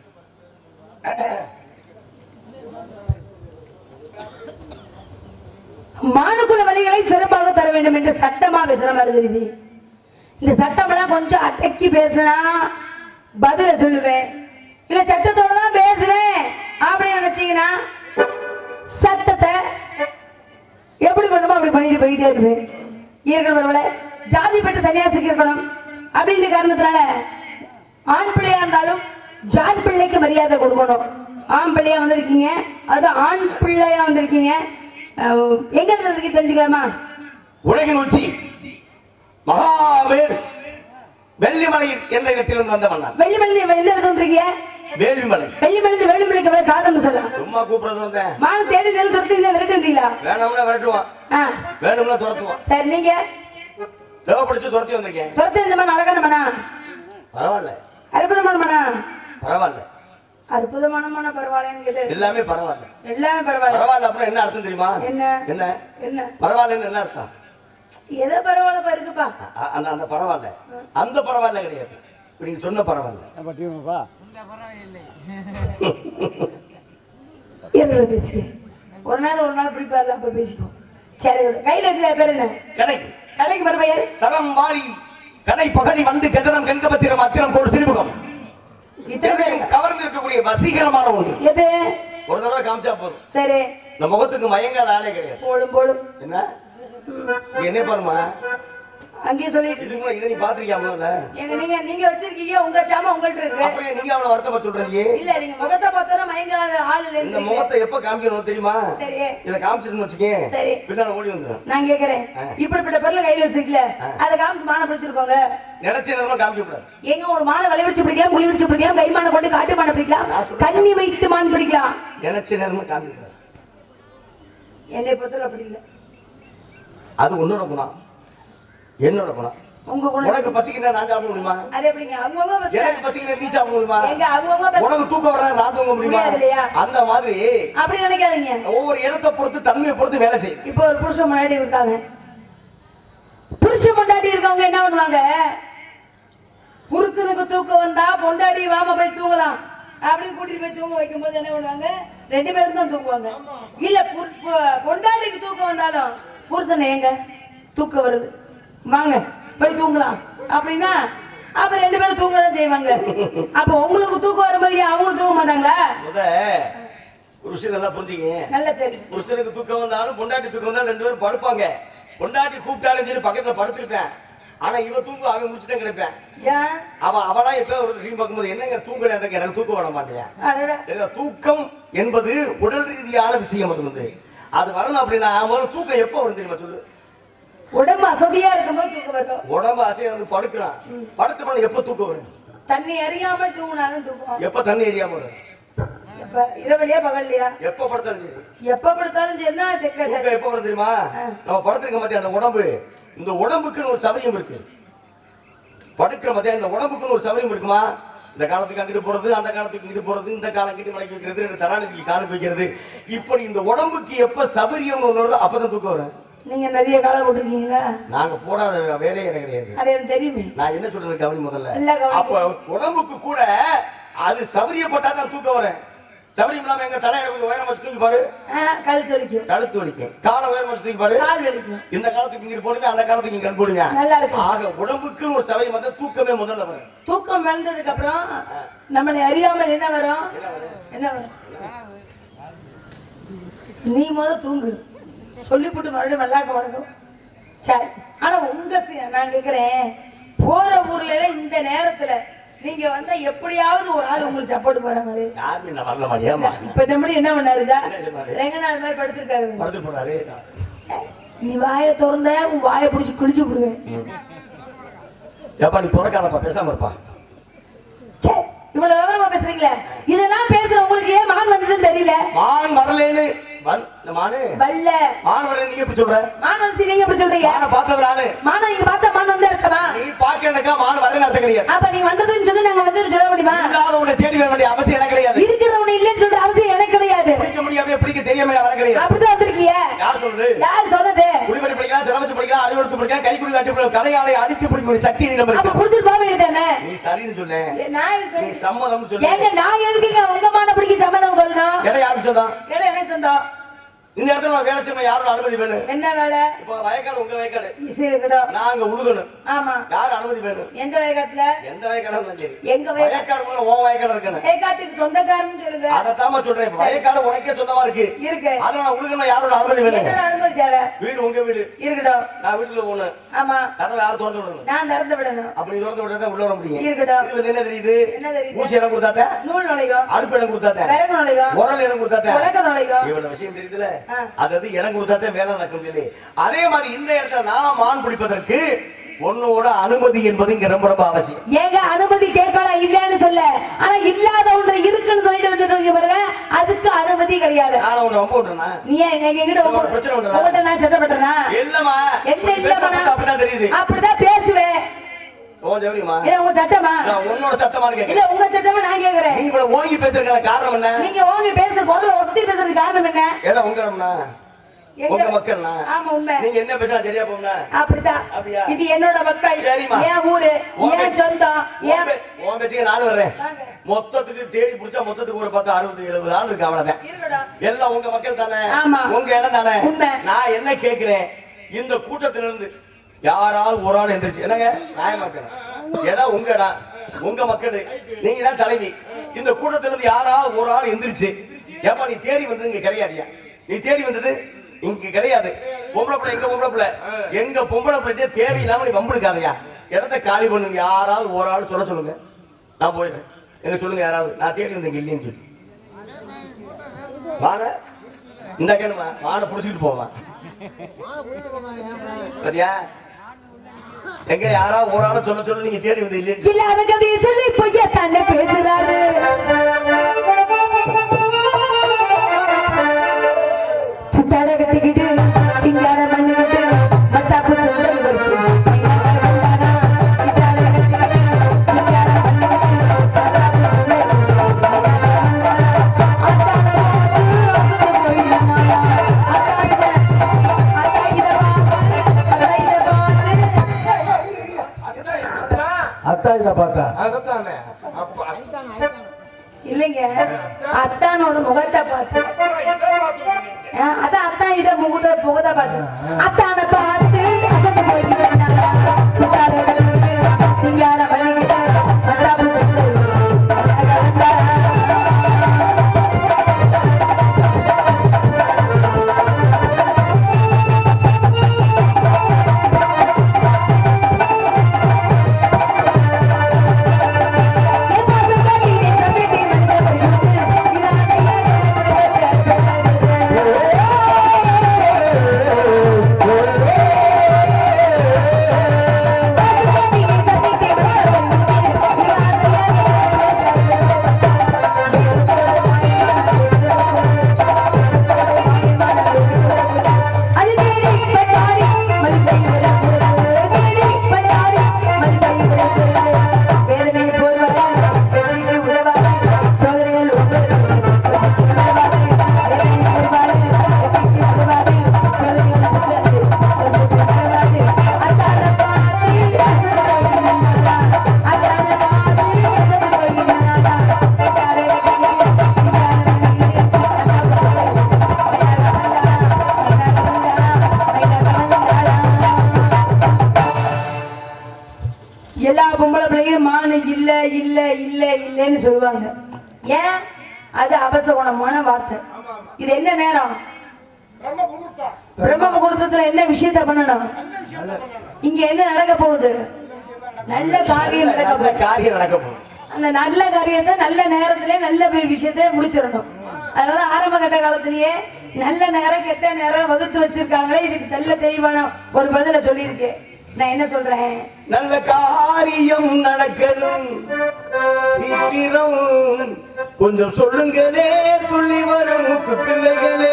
மானுக்குல வழிகளை சிறப்பாக தர வேண்டும் என்று சட்டமா பேசுற மாதிரி தெரியுது இந்த சட்டமெல்லாம் கொஞ்சம் அடக்கி பேசினா பதில சொல்லுவேன் இல்ல சட்டத்தோட தான் பேசுவேன் அப்படின்னு நினைச்சீங்கன்னா சட்டத்தை எப்படி பண்ணுமோ அப்படி பண்ணிட்டு போயிட்டே இருப்பேன் ஈர்கள் வரவல ஜாதி பெற்ற சன்னியாசிக்கு இருக்கணும் அப்படின்ற காரணத்தினால ஆண் பிள்ளையா இருந்தாலும் ஜான் பிள்ளைக்கு மரியாதை கொடுக்கணும் ஆண் பிள்ளையா வந்திருக்கீங்க அது ஆண் பிள்ளையா வந்திருக்கீங்க அஹ், எங்க இருந்து வந்திருக்கீங்க தெரிஞ்சுக்கலாமா உலகின் உச்சி மகாவேல் வெள்ளிமலை என்ற இடத்திலிருந்து வந்த மன்னன் வெள்ளிமலை எந்த இடத்துல வந்திருக்கீங்க வேள்விமலை வெள்ளிமலை வெள்ளிமலைக்கு எவ்வளவு காதல்னு சொல்லலாம் சும்மா கூப்பிடுறது வந்தேன் மான தேடி தேடி துரத்தி விரட்டு இருந்தீங்களா வேணும்னா விரட்டுவான் ஆ வேணும்னா துரத்துவான் சரி நீங்க தேவைப்படுச்சு துரத்தி வந்திருக்கேன் சொரத்தை இந்த மாதிரி அழகான மனா பரவாயில்ல அற்புதமான மனா பரவாயில்ல அற்புதமான மன பரவாயில்லன்னு கேட்டு எல்லாமே பரவாயில்ல எல்லாமே பரவாயில்ல பரவாயில்ல அப்புறம் என்ன அர்த்தம் தெரியுமா என்ன என்ன என்ன பரவாயில்லன்னு என்ன அர்த்தம் எதை பரவாயில்லப்பா இருக்குப்பா அ- அந்த அந்த பரவாயில்ல அந்த பரவாயில்ல கிடையாது இப்ப நீங்க சொன்ன பரவாயில்ல இரவு பேசுகிறேன் ஒரு நாள் ஒரு நாள் பிடிப்பார்ல அப்ப பேசிப்போம் சரி விடு. கையில இருக்கிற பேர் என்ன கடை கடைக்கு வர பெயர் சரம் வாரி கடை பகடி வந்து கதிரம் கங்கபத்திரம் அத்திரம் கோடு சிறுமுகம் இத்தனை இதயம் கவர்ந்து இருக்கக்கூடிய வசீகரமான ஒன்று எது ஒரு தடவை காமிச்சா போதும் சரி இந்த முகத்துக்கு மயங்காத ஆளே கிடையாது போடும் போடும் என்ன நீ என்ன பாருமா அங்கேயே சொல்லிட்டு இதுக்கு முன்னாடி இதை நீ பாத்திருக்கியாமல எங்க நீங்க நீங்க வச்சிருக்கீங்க உங்க சாம உங்கள்ட்ட இருக்கு அப்படியே நீங்க அவனை வருத்தப்பட சொல்றீங்க இல்ல நீங்க முகத்தை பார்த்தா மயங்காத ஆள் இந்த இல்லைன்னு முகத்தை எப்ப காமிக்கணும் தெரியுமா சரி இத காமிச்சிருன்னு வச்சுக்கே சரி. பின்னால ஓடி வந்துடும் நான் கேக்குறேன் ஆ. இப்படிப்பட்ட பொருளை கையில வச்சிருக்கல அதை காமிச்சு மானை பிடிச்சிருக்கோங்க நினைச்ச நேரமா காமிக்க கூடாது எங்க ஒரு மானை வலை வச்சு பிடிக்கலாம் குழி வச்சு பிடிக்கலாம் கை மானை போட்டு காட்டு மானை பிடிக்கலாம் கண்ணி வைத்து மான் பிடிக்கலாம் நினைச்ச நேரமா காமிக்க கூடாது என்னை பொறுத்தவரை அப்படி இல்ல அது உன்னோட குணம் என்னோட குணம் உங்க குணம் உனக்கு பசிக்கினா நான் சாப்பிட முடியுமா அது எப்படிங்க அவங்கவுங்க பஸ் எனக்கு பசிக்கினா நீ சாப்பிட முடியுமா எங்க அவங்கவுங்க பஸ் உனக்கு தூக்கம் வர நான் தூங்க முடியுமா முடியாது இல்லையா? அந்த மாதிரி அப்படி நினைக்காதீங்க ஒவ்வொரு இடத்தை பொறுத்து தன்மையை பொறுத்து வேலை செய்யும் இப்போ ஒரு புருஷன் முன்னாடி இருக்காங்க புருஷன் பொண்டாட்டி இருக்கவங்க என்ன பண்ணுவாங்க புருஷனுக்கு தூக்கம் வந்தா பொண்டாட்டி வாம போய் தூங்கலாம் அப்படின்னு கூட்டிட்டு போய் தூங்க வைக்கும் போது என்ன பண்ணுவாங்க ரெண்டு பேரும் தான் தூங்குவாங்க இல்ல புரு- பு- பொண்டாட்டிக்கு தூக்கம் வந்தாலும் புருஷன் ஏங்க தூக்கம் வருது வாங்க போய் தூங்கலாம் அப்படின்னா அப்ப ரெண்டு பேரும் தூங்க தான் செய்வாங்க அப்ப உங்களுக்கு தூக்கம் வரும்போது ஏன் அவங்களும் தூங்க மாட்டாங்களா முத ஒரு விஷயம் நல்லா புரிஞ்சுங்க நல்ல சரி புருஷனுக்கு தூக்கம் வந்தாலும் பொண்டாட்டி தூக்கம் வந்தாலும் ரெண்டு பேரும் படுப்பாங்க பொண்டாட்டி கூப்பிட்டாலும் சரி பக்கத்துல படுத்துருப்பேன் ஆனா இவ தூங்க அவன் முடிச்சுதான் கிடைப்பேன் ஏன் அவன் அவனா எப்ப ஒரு ட்ரீம் பார்க்கும்போது என்னங்க தூங்கல எனக்கு எனக்கு தூக்கம் வர மாட்டேன் அடடா. ஏன்னா, தூக்கம் என்பது உடல் ரீதியான விஷயம் அது வந்து அது வரணும் அப்படின்னா முதல்ல தூக்கம் எப்போ வரும் தெரியுமா சொல்லு உடம்பு அசதியா இருக்கும்போது தூக்கம் வரும் உடம்பு அசைய வந்து படுக்கிறான் படுத்த பண்ண எப்போ தூக்கம் வரும் தண்ணி அறியாமல் தூங்கினாலும் தூக்கம் எப்போ தண்ணி எரியாம வரும் எப்ப இரவுலயா பகல்லையா எப்போ படுத்தாலும் சரி எப்ப படுத்தாலும் சரின்னா தெக்க தூக்கம் எப்போ வரும் தெரியுமா நம்ம படுத்திருக்க மாட்டேன் அந்த உடம்பு இந்த உடம்புக்குன்னு ஒரு சவரியம் இருக்கு படுக்கிற மத்தியா இந்த உடம்புக்குன்னு ஒரு சவரியம் இருக்குமா இந்த காலத்துக்கு அங்கிட்டு போறது அந்த காலத்துக்கு இங்கிட்டு போறது இந்த காலம் கிட்ட மலைக்கு வைக்கிறது இந்த தராணிக்கு காலுக்கு வைக்கிறது இப்படி இந்த உடம்புக்கு எப்ப சபரியம் ஒண்ணு வருதோ அப்பதான் தூக்கம் வரும் நீங்க நிறைய காலம் போட்டிருக்கீங்களா நாங்க போடாத வேலையே எனக்கு கிடையாது அது எனக்கு தெரியுமே நான் என்ன சொல்றது கவனி முதல்ல இல்ல, கவனி. அப்ப உடம்புக்கு கூட அது சவரியப்பட்டா தான் தூக்கம் வரும் சவரியம் இல்லாம எங்க தலையில கொஞ்சம் உயரம் வச்சு தூக்கி பாரு ஆ, கழுத்து வலிக்கும் கழுத்து வலிக்கும் காலை உயரம் வச்சு தூக்கி பாரு கால் வலிக்கும் இந்த காலத்துக்கு இங்க போடுங்க அந்த காலத்துக்கு இங்க போடுங்க நல்லா இருக்கும். ஆக உடம்புக்கு ஒரு சவரியம் வந்தா தூக்கமே முதல்ல வரும் தூக்கம் வந்ததுக்கு அப்புறம் நம்மளை அறியாமல் என்ன வரும் என்ன வரும் நீ முத தூங்கு சொல்லிவிட்டு மறுபடியும் மல்லாக்க வணக்கம் சரி ஆனா உங்க சி- நான் கேக்குறேன் போற ஊர்ல எல்லாம் இந்த நேரத்துல நீங்க வந்தா எப்படியாவது ஒரு ஆள் உங்களுக்கு சப்போர்ட் போற மாதிரி யாருமே நான் வரல மாதிரி ஏமா இப்ப நம்மள என்ன பண்ணாருதா என்ன சொன்னாரு? ரெங்கநாள் மாதிரி படுத்திருக்காரு படுத்து போறாரு சரி. நீ வாயை திறந்த உன் வாயை பிடிச்சி கிழிச்சு விடுவேன் ஏப்பா நீ துறக்காதப்பா பேசாம இருப்பா சரி, இவ்வளவு விவரமா பேசுறீங்களே இதெல்லாம் பேசுற உங்களுக்கு ஏன் மகன் வந்ததுன்னு தெரியல மான் வரலேன்னு வன் இந்த மானு வல்ல மான் வரல நீங்க எப்படி சொல்ற மான் வந்துச்சு நீங்க எப்படி சொல்றீங்க மானை பார்த்தது நானு மானை நீங்க பார்த்தா மான் வந்தா இருக்கமா நீ பாக்கிறதுக்கா மான் வரல அர்த்தம் கிடையாது அப்ப நீ வந்ததுன்னு சொல்லி நாங்க வந்து சொல்ல முடியுமா இல்லாத உன்னை தேடி வர வேண்டிய அவசியம் எனக்கு கிடையாது இருக்கிறவன இல்லைன்னு சொல்ற அவசியம் எனக்கு கிடையாது பிடிக்க முடியாம பிடிக்க தெரியாம வர கிடையாது அப்படிதான் வந்திருக்கீங்க யார் சொல்றது யார் சொன்னது குடிபடி படிக்கலாம் சிரமச்சு படிக்கலாம் அறிவுறுத்து படிக்கலாம் கை குடி காட்டி படிக்கலாம் கலையாளை அடித்து பிடிக்கக்கூடிய சக்தி நம்ம அப்ப இருக்கு புடிச்சிட்டு போக வேண்டியதானே நீ சரின்னு சொன்ன நான் நீ இதுக்கு- சம்மதம் சொல்லு ஏங்க நான் எதுக்குங்க உங்க மான பிடிக்க சம்மதம் சொல்லணும் எதை யாருக்கு சொன்னா ஏன்னா எனக்கு சொந்தம் இந்த இடத்துல நான் வேலை செய்ய யாரோட அனுமதி வேணும் என்ன வேலை இப்போ வயக்காடு உங்க வயக்காடு ஈஸி இருக்கட்டும் நாங்க உழுகணும் ஆமா யார் அனுமதி வேணும் எந்த வயக்காட்டுல எந்த வயக்காடா இருந்தாலும் சரி எங்க வயக்காட்டு வயக்காடு மேல உன் வயக்காடு இருக்கணும் வயக்காட்டுக்கு சொந்தக்காரன்னு சொல்லுங்க அதைத்தாம சொல்றேன் வயக்காடு உனக்கே சொந்தமா இருக்கு இருக்கு அதுல நான் உழுகணும் யாரோட அனுமதி வேணும் என்னோட அனுமதி தேவை வீடு உங்க வீடு இருக்கட்டும் நான் வீட்டுல போகணும் ஆமா கதவை யாரும் திறந்து விடணும் நான் திறந்து விடணும் அப்படி திறந்து விட்டா தான் உள்ள வர முடியும் இருக்கட்டும் இதுல என்ன தெரியுது என்ன தெரியுது? ஊசி இடம் கொடுத்தாத்த நூல் நுழையும் அடுப்பு இடம் கொடுத்தாத்த விறகு நுழையும் உரல் இடம் கொடுத்தாத்த உலக நுழையும் இவ்வளவு விஷயம் தெரியுதுல ஆ. அதாவது இடம் கொடுத்தாதான் வேலை நடக்கும் சொல்லி அதே மாதிரி இந்த இடத்துல நான் மான் பிடிப்பதற்கு உன்னோட அனுமதி என்பது இங்க ரொம்ப ரொம்ப அவசியம் ஏங்க அனுமதி கேட்கலாம் இல்லைன்னு சொல்ல ஆனா இல்லாத ஒன்று இருக்குன்னு சொல்லிட்டு வந்துட்டு இருக்கீங்க பாருங்க அதுக்கு அனுமதி கிடையாது நான் உன்னை ரொம்ப விட்டுறேன் நீ ஏன் எங்க எங்கிட்ட உனக்கு உங்க- பிரச்சனை உண்டா? உங்ககிட்ட நான் சட்டப்பட்டனா இல்லம்மா என்ன நீ இல்லம்மா பேசுறது நான் அப்படிதான் தெரியுது அப்படிதான் பேசுவேன் உன் ஜவுரிமா இல்ல உங்க சட்டமா நான் உன்னோட சத்தமானு இல்ல கேட்கிறேன் உங்க சட்டமா நான் கேக்குறேன் நீ இவ்வளவு ஓங்கி பேசுறதுக்கான காரணம் என்ன நீங்க ஓங்க பேசுற பொருளை வசதி பேசுறதுக்கு காரணம் என்ன ஏன்னா உங்க இடம்னா எங்க- உங்க மக்கள்னா ஆமா உண்மை நீங்க என்ன பேசினா சரியா போகும்னா அப்படிதான் அப்படியா? இது என்னோட மக்கள் சரிம்மா. என் ஊரு உன் என் சொந்தம் உன் என் பே- உன் பேச்சுக்கு நானும் வர்றேன் வாங்க. மொத்தத்துக்கு தேடி பிடிச்சா மொத்தத்துக்கு ஒரு பத்து அறுபது எழுபது ஆள் இருக்கு அவ்வளவுதான் இருக்கட்டும் எல்லாம் உங்க மக்கள் தானே ஆமா. உங்க இடம் தானே உண்மை. நான் என்ன கேக்குறேன் இந்த கூட்டத்துல இருந்து யாராவது ஒரு ஆள் எந்திரிச்சு என்னங்க நியாயமா இருக்கணும் இடம் உங்க இடம் உங்க மக்கள் நீங்க தான் தலைவி இந்த கூட்டத்துல இருந்து யாராவது ஒரு ஆள் எந்திரிச்சு ஏப்பா நீ தேடி வந்தது இங்க கிடையாதுயா நீ தேடி வந்தது இங்க கிடையாது பொம்பளை பிள்ளை எங்க பொம்பளை பிள்ளை எங்க பொம்பளை பிள்ளை தேவையில்லாம நீ வம்பிடுக்காதயா இடத்த காலி பண்ணுங்க யாராவது ஒரு ஆள் சொல்ல சொல்லுங்க நான் போயிடுறேன் எங்க சொல்லுங்க யாராவது நான் தேடி வந்தேங்க இல்லைன்னு சொல்லி வாங்க இந்த கேளுமா மானை புடிச்சிட்டு போவான் சரியா எங்க யாராவது ஒரு ஆளை சொல்ல சொல்ல நீங்க தேடி வந்து இல்லைன்னு இல்லாத கதையை சொல்லி பொய்ய தானே பேசுறாரு சித்தாட கட்டிக்கிட்டு சிங்கார பண்ணிக்கிட்டு மத்தாப்பு சுந்தரி வருது சித்தாட கட்டிக்கிட்டு சிங்கார பண்ணிக்கிட்டு மத்தாப்பு சுந்தரி அத்தான பார்த்து போயிடமாயா அத்தாயிட அத்தாயிட பார்த்து அத்தாயிட பார்த்து அத்தா இதை பார்த்தா அதைத்தானே அப்ப இல்லைங்க அத்தானோட முகத்தை பார்த்து இதை பார்த்து ஆ, அதான் அத்தான் இத முகத்தை முகத்தை பார்த்து அத்தானை பார்த்து அசந்து போய்கிட்டு சித்தார சிங்கார பண்ணிக்கிட்டு மத்தாப்பு சுந்தரி அது தேடி பட்டாரி மல்பை தேடி பட்டாரி மல்பை வேதனை போர்வாரா வெற்றிக்கு உதவாரா சோதனைகள் உதவாரா வேதனை போர்வாரா வெற்றிக்கு உதவாரா சோதனைகள் உதவாரா அத்தான பாத்தி அத்தான பாத்தி போயினாரா காரே எல்லா பொம்பளை பிள்ளையும் மானு இல்ல இல்ல இல்ல இல்லன்னு சொல்லுவாங்க ஏன் அது அபசகுணமான வார்த்தை இது என்ன நேரம் ரொம்ப முகூர்த்தம் பிரம்ம முகூர்த்தத்துல என்ன விஷயத்த பண்ணணும் இங்க என்ன நடக்க போகுது நல்ல காரியம் நடக்க நல்ல போகுது காரியம் நடக்க போகுது அந்த நல்ல காரியத்தை நல்ல நேரத்திலே நல்ல பெரிய விஷயத்தை முடிச்சிடணும் அதனால ஆரம்ப கட்ட காலத்திலேயே நல்ல நேரம் கெட்ட நேரம் வகுத்து வச்சிருக்காங்களே இதுக்கு நல்ல தெளிவான ஒரு பதில சொல்லியிருக்கேன் நான் என்ன சொல்றேன் நல்ல காரியம் நடக்கணும் சீக்கிரம் கொஞ்சம் சொல்லுங்களே துள்ளி வரும் முத்து பிள்ளைகளே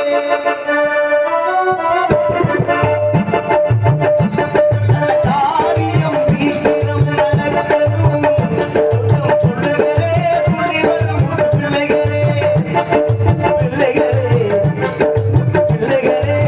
நல்ல காரியம் சீக்கிரம் நடக்கணும் கொஞ்சம் சொல்லுங்களே துள்ளி வரும் முத்து பிள்ளைகளே பிள்ளைகளே பிள்ளைகளே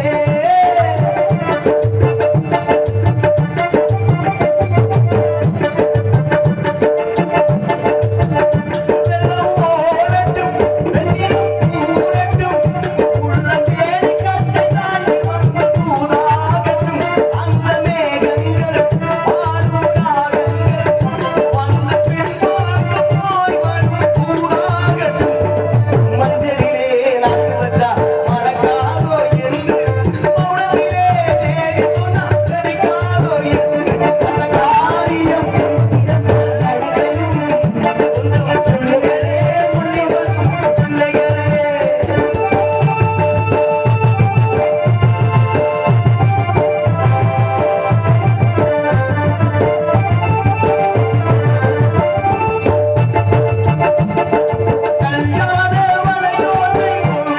வெள்ளம் ஓடட்டும், வெண்ணிலம் ஊரட்டும், உள்ள வேலி கட்டை தாண்டி வந்து தூதாகட்டும். அந்த மேகங்கள் பாலூராகங்கள், வந்த பின்பாக போய் வரும் தூதாகட்டும். மஞ்சளிலே நாக்கு வச்சா மணக்காதோ என்று, மௌனத்திலே தேடி சொன்னா கிடைக்காதோ என்று, நல்ல காரியம் நடக்கணும். கொஞ்சம் சொல்லுங்களே, முள்ளி வரும் பிள்ளைகளே. கல்யாண மலையோசை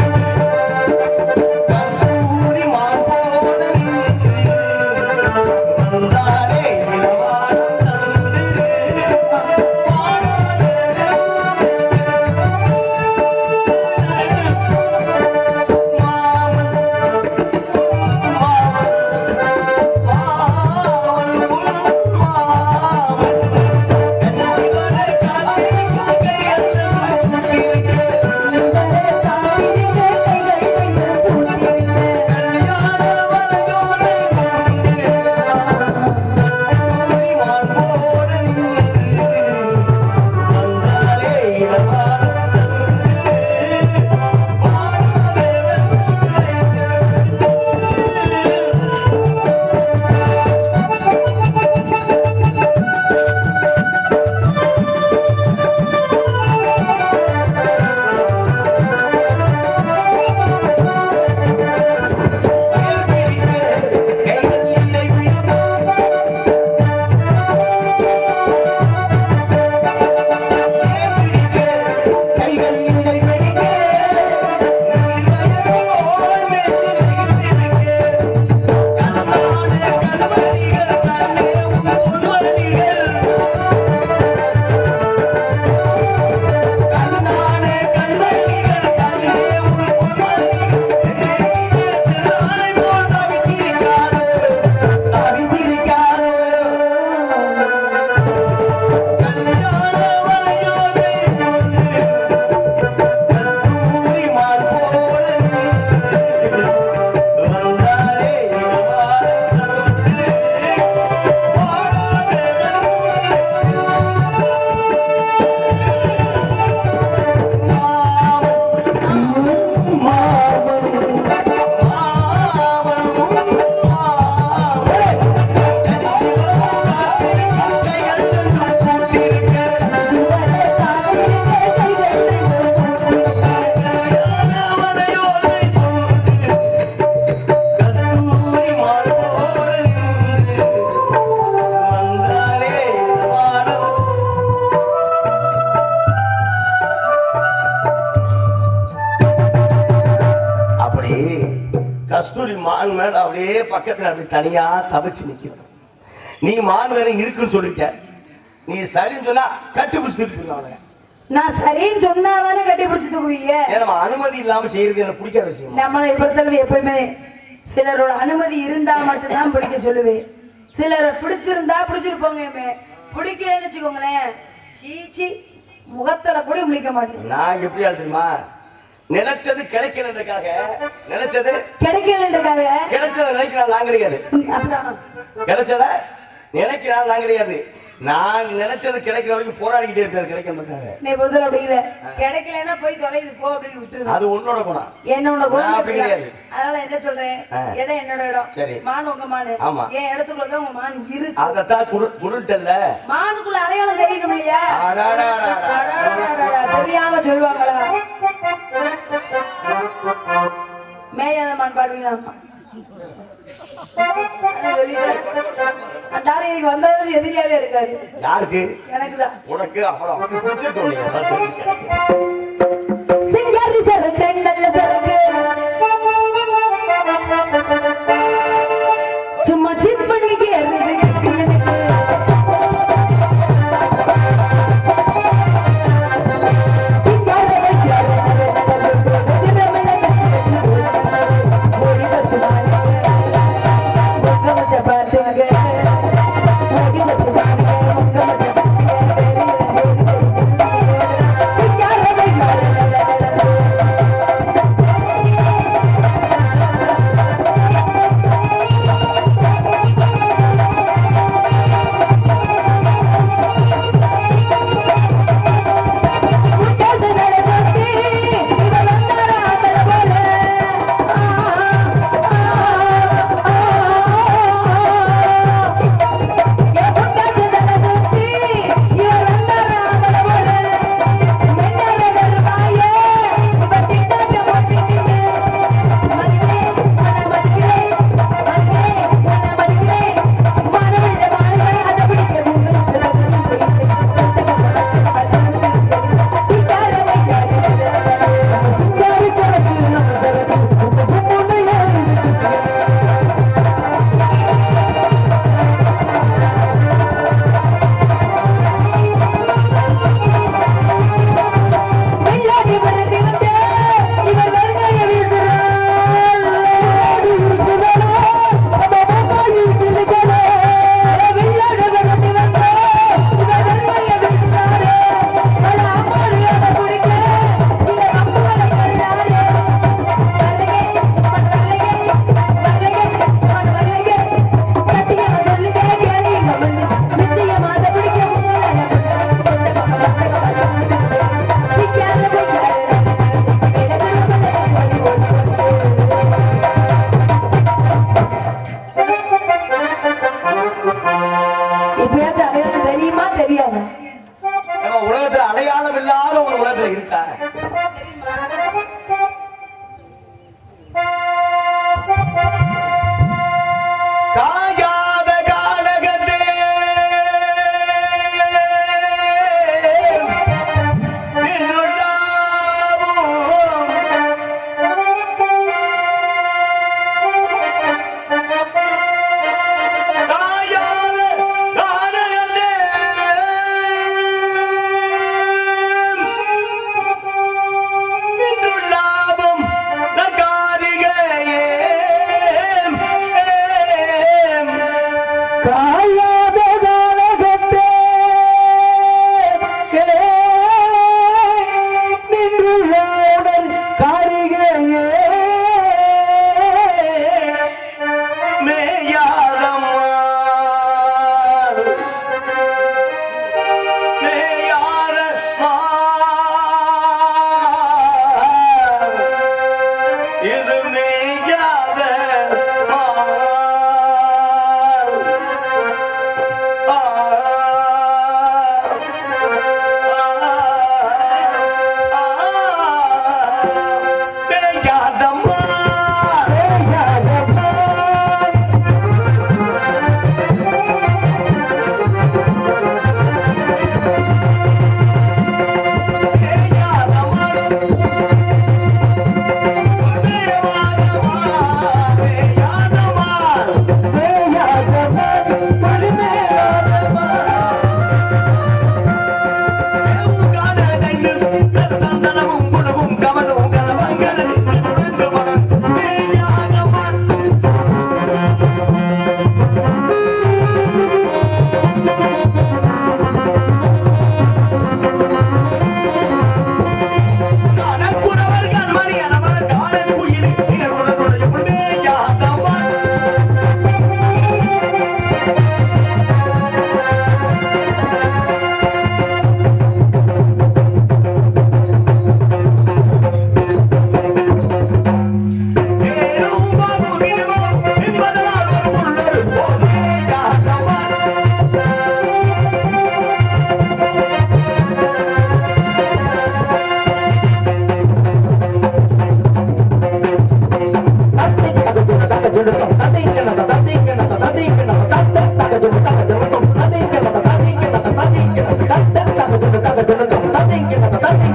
கஸ்தூரி மான் போல நின்று வந்தாரே இளவானம் தந்து மாமன் மாமன் மாமன் மாமன் கண்ணிவரை காத்திருக்கும் கையெல்லாம் கல்யாண மலையோசை மான் போல நின்று வந்தாரே இளவானம் தந்து வானதேவன் மான் மேல அப்படியே பக்கத்துல அப்படி தனியா தவிச்சு நிக்கும் நீ மான் வேற இருக்குன்னு சொல்லிட்ட நீ சரின்னு சொன்னா கட்டி பிடிச்சி தூக்கி போயிடுவாங்க நான் சரின்னு சொன்னாதானே கட்டி பிடிச்சி தூக்குவீங்க ஏன் நம்ம அனுமதி இல்லாம செய்யறது எனக்கு பிடிக்காத விஷயம் நம்மளை பொறுத்தளவு எப்பயுமே சிலரோட அனுமதி இருந்தா மட்டும்தான் பிடிக்க சொல்லுவேன் சிலரை பிடிச்சிருந்தா பிடிச்சிட்டு போங்க பிடிக்கலன்னு வச்சுக்கோங்களேன் சீச்சி முகத்துல கூட முழிக்க மாட்டேன் நான் எப்படி ஆள் தெரியுமா நினைச்சது கிடைக்கலன்றதுக்காக நினைச்சது கிடைக்கலன்றக்காக கிடைச்சத நினைக்கிறான் நான் கிடையாது அப்புறம் கிடைச்சத நினைக்கிறான் நான் கிடையாது நான் நினைச்சது கிடைக்கிற வரைக்கும் போராடிக்கிட்டே இருக்காரு கிடைக்கிறதுக்காக நீ பொறுத்தல அப்படி இல்ல கிடைக்கலன்னா போய் தொலைது போ அப்படின்னு விட்டுருங்க அது உன்னோட குணம் என்னோட நான் குழந்தை அப்படி கிடையாது. அதனால என்ன சொல்றேன் ஆ. இடம் என்னோட இடம் சரி. மான் உங்க மானு ஆமா. என் இடத்துக்குள்ளதான் உங்க மான் இருக்கு அதத்தான் குரு குருட்டல்ல மானுக்குள்ள அடையாளம் தெரியணும் இல்லையா அடாடாடாடா. அடாடாடாடா, தெரியாம சொல்லுவாங்களா மேயாத மான் பாடுவீங்களா அதான் சொல்லிட்டேன். அந்த ஆளு இன்னைக்கு வந்தது எதிரியாவே இருக்காரு யாருக்கு எனக்குதான் உனக்கு அப்புறம் அப்படி பிடிச்சிருக்கோம் நீங்க அதான் தெரிஞ்சுக்க. சிங்காரி சரக்கு நல்ல சரக்கு சும்மா சிட் பண்ணிக்கு இப்பயாச்சும் அடையாளம் தெரியுமா தெரியாதா நம்ம உலகத்துல அடையாளம் இல்லாத ஒரு உலகத்துல இருக்கா காயாத கானகத்தே காயாத கானகத்தே நின்னுள்ளாவும்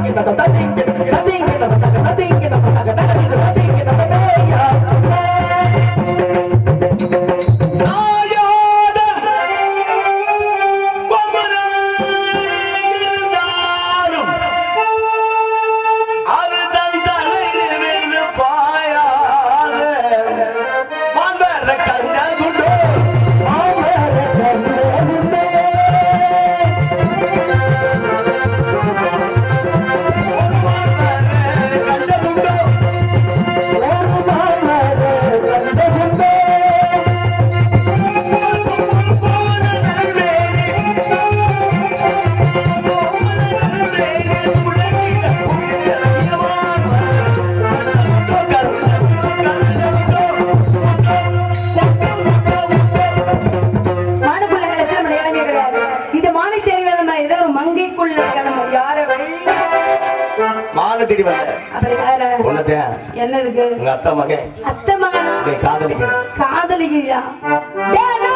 மானுக்குள்ள கிடைச்சா நம்ம இளமையே கிடையாது இது மானை தேடி வந்த ஏதோ ஒரு மங்கைக்குள்ள கிளம்ப யார மான தேடி வரல அப்படி யார உன்னத்தையா என்னதுக்கு உங்க அத்தா மகன் அத்தை மகனா நீ காதலிக்கிறேன் காதலிக்கிறியா டேய் அண்ணா!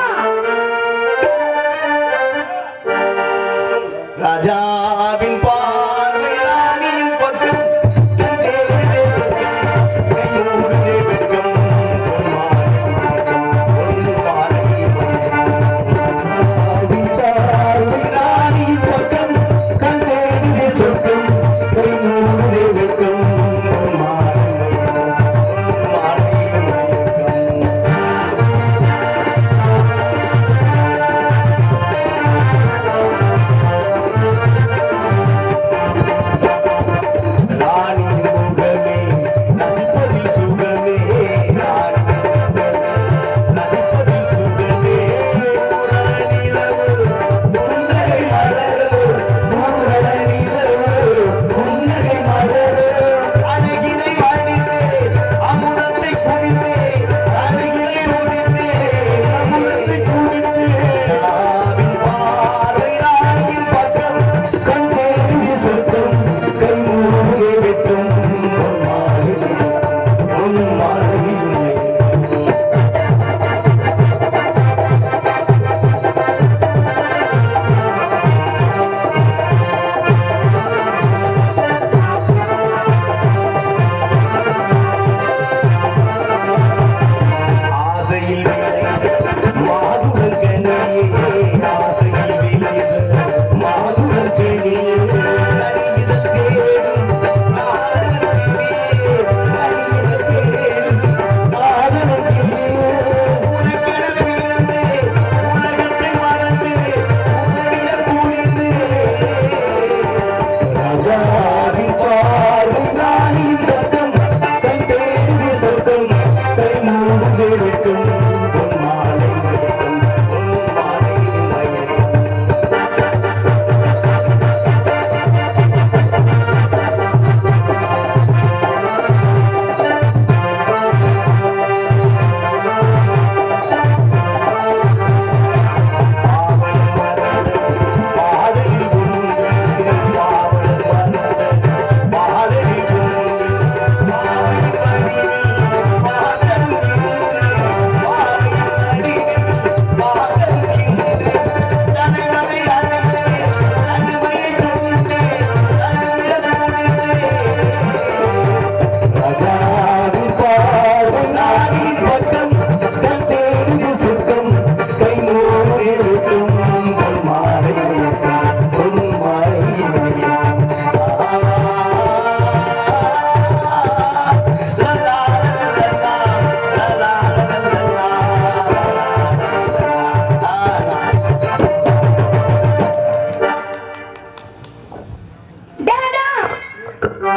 ராஜாவின் பார்வை ராணியின் பக்கம் கையோடு வெட்கம் ராணியின் பக்கம் கண் தேடிய சொர்க்கம் கை மூடுதே வெட்கம் ராணியின் முகமே நசிப்பதில் சுகமே ராணியின் முகமே நசிப்பதில் சுகமே பூரண நிலவு புன்னகை மலரு பூரண நிலவு புன்னகை மலரு அழகினை அழித்தே அமுதத்தை குடித்தே அழகினை ஒழித்தே அமுதத்தை குடித்தே ராவின் பார்வை ராணியின் பக்கம் கண் தேடிய சொர்க்கம் கை மூடிய வெட்கம் பொன்மாலை பொன்மாலை ஆசையில் மாதுளம் கனியே ஆசையில் விளைந்த மாதுளம் கனியே அறிவிதல் தேடும் நாதனத்திலே அறிவிதல் தேடும் நாதனத்திலே உனக்கென பிறந்தே உலகத்தை மறந்து உதவிட குளிர்ந்து ராஜாவின் பார்வை ராணியின் பக்கம் கண் தேடிய சொர்க்கம் கை மூடு வெட்கம் பொன்மாலை மயக்கம் பொன்மாலை மயக்கம் பாவல் மறந்து பாதையில் உண்டு பாவல் மறந்து பாதையில் உண்டு பாவல் மறிவில் பாதல் பாவல் மறிவில் பாதல் தனவை அழைத்து தன்மையை தந்து ராஜாவின் பார்வை நாடின் பக்கம் கண் தேடிய சுத்தம் கை மூடி இருக்கும் பொன்மாலை இருக்கும் பொன்மாலை டேய் அண்ணா!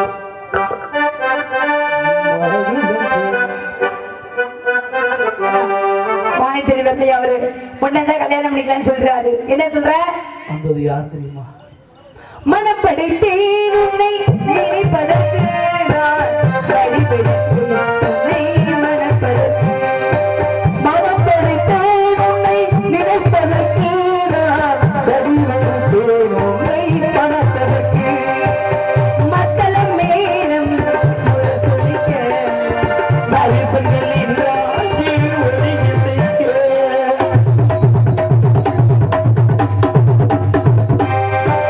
மானை தேடி வந்த அவரு உடனே கல்யாணம் பண்ணிக்கலாம்னு சொல்றாரு என்ன சொல்ற வந்தது யார் தெரியுமா மனப்படைத்தேன் உன்னை நினைப்பதற்கு நான் வழிபடுத்தேன் உன்னை மனப்பதற்கு மனப்படைத்தேன் உன்னை நினைப்பதற்கு நான் வழிபடுத்தேன் உன்னை மனப்பதற்கு மத்தளம் மேலும் முரசொலிக்க வரிசைகள் என்றால் ஒளி இசைக்க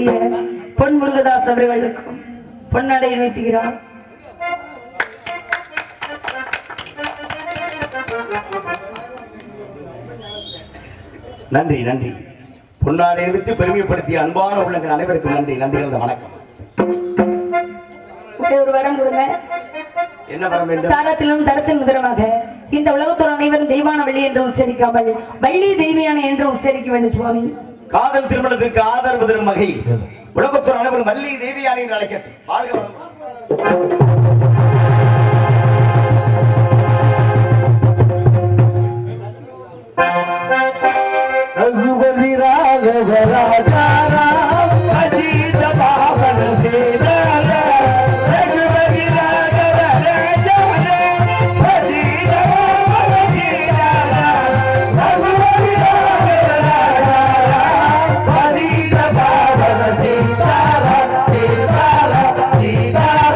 இருக்கக்கூடிய பொன் முருகதாஸ் அவர்களுக்கும் பொன்னடை வைத்துகிறார் நன்றி நன்றி பொன்னாடை எடுத்து பெருமைப்படுத்திய அன்பான உள்ளங்கள் அனைவருக்கும் நன்றி நன்றி கலந்த வணக்கம் ஒரே ஒரு வரம் கொடுங்க என்ன வர வேண்டும் தாரத்திலும் தரத்தின் முதலமாக இந்த உலகத்தோர் அனைவரும் தெய்வான வள்ளி என்று உச்சரிக்காமல் வள்ளி தெய்வியான என்று உச்சரிக்க வேண்டும் சுவாமி காதல் திருமணத்திற்கு ஆதரவு தரும் வகை உலகத்தோர் அனைவரும் வள்ளி தேவியானை என்று அழைக்கட்டும் வாழ்க வளமுடன். ரகுபதி ராகவ ராஜாராம் அஜித பாவன சேதார ரகுபதி ராகவ ராஜாராம் அஜித பாவன சேதார ரகுபதி ராகவ ராஜாராம் அஜித பாவன சேதார சேதார சேதார